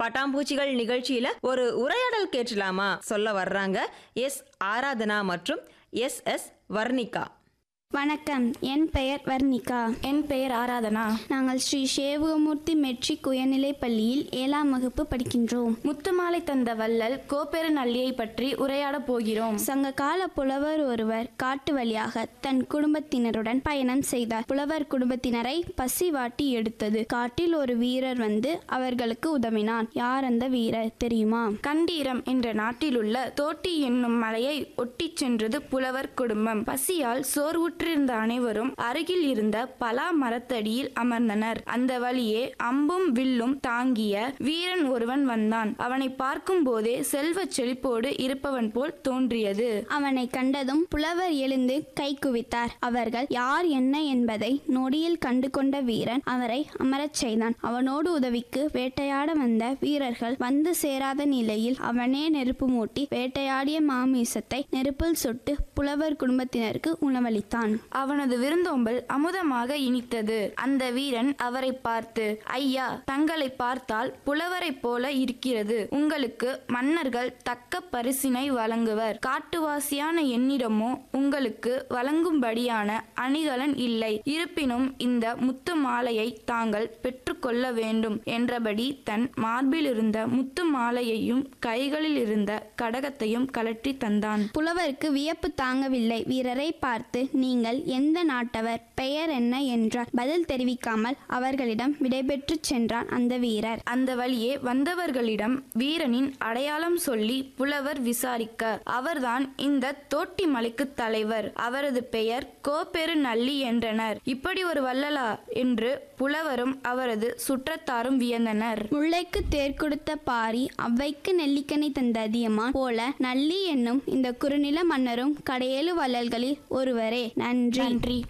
பட்டாம்பூச்சிகள் நிகழ்ச்சியில ஒரு உரையாடல் கேட்டலாமா சொல்ல வர்றாங்க எஸ் ஆராதனா மற்றும் எஸ் எஸ் வர்ணிகா வணக்கம் என் பெயர் வர்ணிகா என் பெயர் ஆராதனா நாங்கள் ஸ்ரீ சேவகமூர்த்தி மெட்ரிக் உயர்நிலைப் பள்ளியில் ஏழாம் வகுப்பு படிக்கின்றோம் முத்துமாலை தந்த வள்ளல் கோப்பெரு நல்லியை பற்றி உரையாடப் போகிறோம் சங்க கால புலவர் ஒருவர் காட்டு வழியாக தன் குடும்பத்தினருடன் பயணம் செய்தார் புலவர் குடும்பத்தினரை பசி வாட்டி எடுத்தது காட்டில் ஒரு வீரர் வந்து அவர்களுக்கு உதவினான் யார் அந்த வீரர் தெரியுமா கண்டீரம் என்ற நாட்டிலுள்ள தோட்டி என்னும் மலையை ஒட்டிச் சென்றது புலவர் குடும்பம் பசியால் சோர்வுற்றிருந்த அனைவரும் அருகில் இருந்த பலா மரத்தடியில் அமர்ந்தனர் அந்த வழியே அம்பும் வில்லும் தாங்கிய வீரன் ஒருவன் வந்தான் அவனை பார்க்கும் போதே செல்வச் செழிப்போடு இருப்பவன் போல் தோன்றியது அவனை கண்டதும் புலவர் எழுந்து கை குவித்தார் அவர்கள் யார் என்ன என்பதை நொடியில் கண்டு கொண்ட வீரன் அவரை அமரச் செய்தான் அவனோடு உதவிக்கு வேட்டையாட வந்த வீரர்கள் வந்து சேராத நிலையில் அவனே நெருப்பு மூட்டி வேட்டையாடிய மாமிசத்தை நெருப்பில் சுட்டு புலவர் குடும்பத்தினருக்கு உணவளித்தான் அவனது விருந்தோம்பல் அமுதமாக இனித்தது அந்த வீரன் அவரை பார்த்து ஐயா தங்களை பார்த்தால் புலவரைப் போல இருக்கிறது உங்களுக்கு மன்னர்கள் தக்க பரிசினை வழங்குவர் காட்டுவாசியான என்னிடமோ உங்களுக்கு வழங்கும்படியான அணிகலன் இல்லை இருப்பினும் இந்த முத்து மாலையை தாங்கள் பெற்றுக்கொள்ள வேண்டும் என்றபடி தன் மார்பில் இருந்த முத்து மாலையையும் கைகளில் இருந்த கடகத்தையும் கலற்றி தந்தான் புலவருக்கு வியப்பு தாங்கவில்லை வீரரை பார்த்து நீங்கள் எந்த நாட்டவர் பெயர் என்ன என்றார் பதில் தெரிவிக்காமல் அவர்களிடம் விடைபெற்று சென்றான் அந்த வீரர் அந்த வழியே வந்தவர்களிடம் வீரனின் அடையாளம் சொல்லி புலவர் விசாரிக்க அவர்தான் இந்த தோட்டி மலைக்கு தலைவர் அவரது பெயர் கோப்பெரு நல்லி என்றனர் இப்படி ஒரு வள்ளலா என்று புலவரும் அவரது சுற்றத்தாரும் வியந்தனர் முல்லைக்கு தேர் கொடுத்த பாரி அவ்வைக்கு நெல்லிக்கனி தந்த அதியமான் போல நல்லி என்னும் இந்த குறுநில மன்னரும் கடையேழு வள்ளல்களில் ஒருவரே நன்றி நன்றி